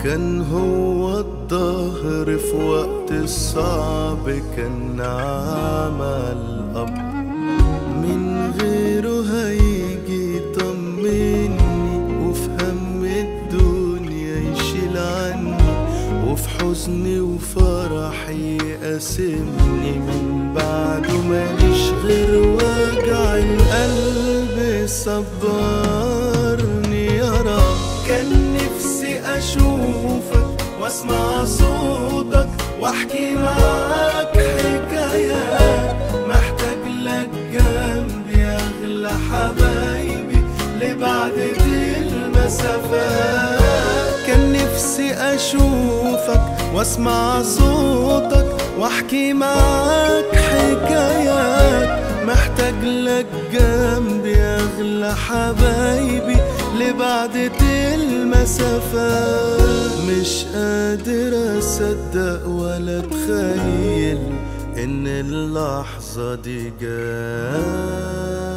كان هو الظهر في وقت الصعب كان نعمة الأب من غيره هيجي يطمني وفي هم الدنيا يشيل عني وفي حزني وفرحي يقاسمني من بعده ماليش غير وجع القلب صبرني يا رب كان نفسي اشوفك واسمع صوتك واحكي معاك حكايات محتاج لك جنبي اغلى حبايبي لبعد دي المسافات كان نفسي اشوفك واسمع صوتك واحكي معاك حكايات محتاج لك جنبي اغلى حبايبي لبعد دي المسافات مش قادر اصدق ولا اتخيل ان اللحظة دي جات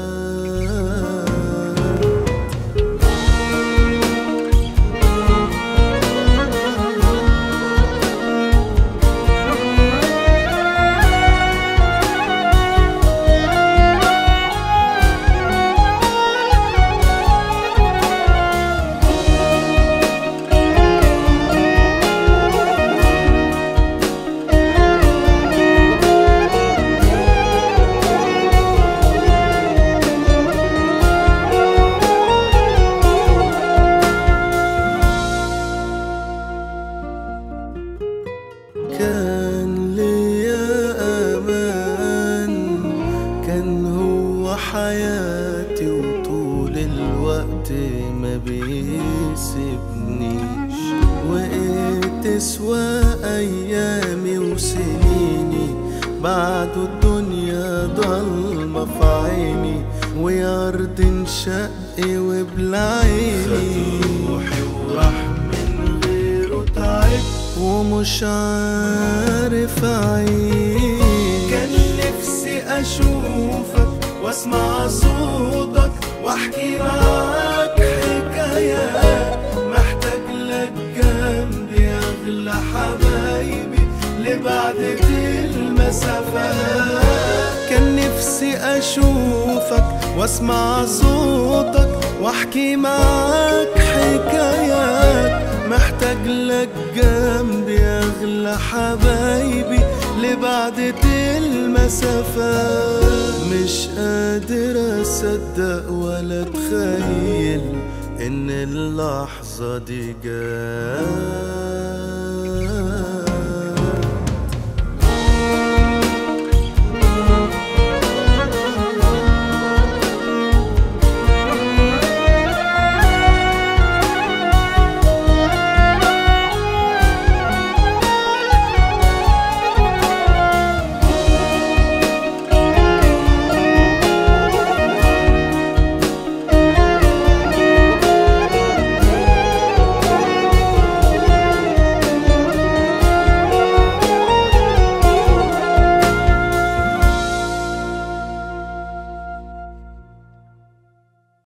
كان ليا امان كان هو حياتي وطول الوقت ما بيسيبنيش وإيه تسوى ايامي وسنيني بعد الدنيا ضلمة في عيني ويا ارض انشقي وبلعيني روحي وراح من غيره تعبت ومش عارف اعيش كان نفسي اشوفك واسمع صوتك واحكي معاك حكايات محتاج لك جنبي اغلى حبايبي لبعد دي المسافات كان نفسي اشوفك واسمع صوتك واحكي معاك حكايات محتاج لك جنبي اغلى حبايبي لبعد دي المسافات مش قادر اصدق ولا اتخيل ان اللحظة دي جات